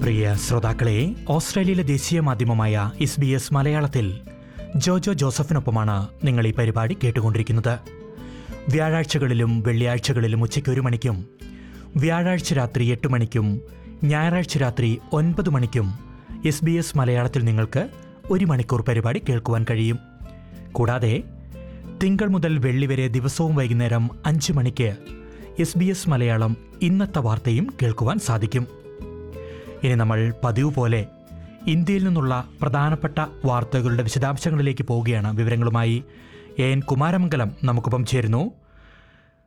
പ്രിയ ശ്രോതാക്കളെ ഓസ്ട്രേലിയയിലെ ദേശീയ മാധ്യമമായ എസ് ബി എസ് മലയാളത്തിൽ ജോജോ ജോസഫിനൊപ്പമാണ് നിങ്ങൾ ഈ പരിപാടി കേട്ടുകൊണ്ടിരിക്കുന്നത് വ്യാഴാഴ്ചകളിലും വെള്ളിയാഴ്ചകളിലും ഉച്ചയ്ക്ക് ഒരു മണിക്കും വ്യാഴാഴ്ച രാത്രി എട്ട് മണിക്കും ഞായറാഴ്ച രാത്രി ഒൻപത് മണിക്കും എസ് ബി എസ് മലയാളത്തിൽ നിങ്ങൾക്ക് ഒരു മണിക്കൂർ പരിപാടി കേൾക്കുവാൻ കഴിയും കൂടാതെ തിങ്കൾ മുതൽ വെള്ളി വരെ ദിവസവും വൈകുന്നേരം അഞ്ച് മണിക്ക് എസ് ബി എസ് മലയാളം ഇന്നത്തെ വാർത്തയും കേൾക്കുവാൻ സാധിക്കും ഇനി നമ്മൾ പതിവ് പോലെ ഇന്ത്യയിൽ നിന്നുള്ള പ്രധാനപ്പെട്ട വാർത്തകളുടെ വിശദാംശങ്ങളിലേക്ക് പോവുകയാണ് വിവരങ്ങളുമായി എ എൻ കുമാരമംഗലം നമുക്കൊപ്പം ചേരുന്നു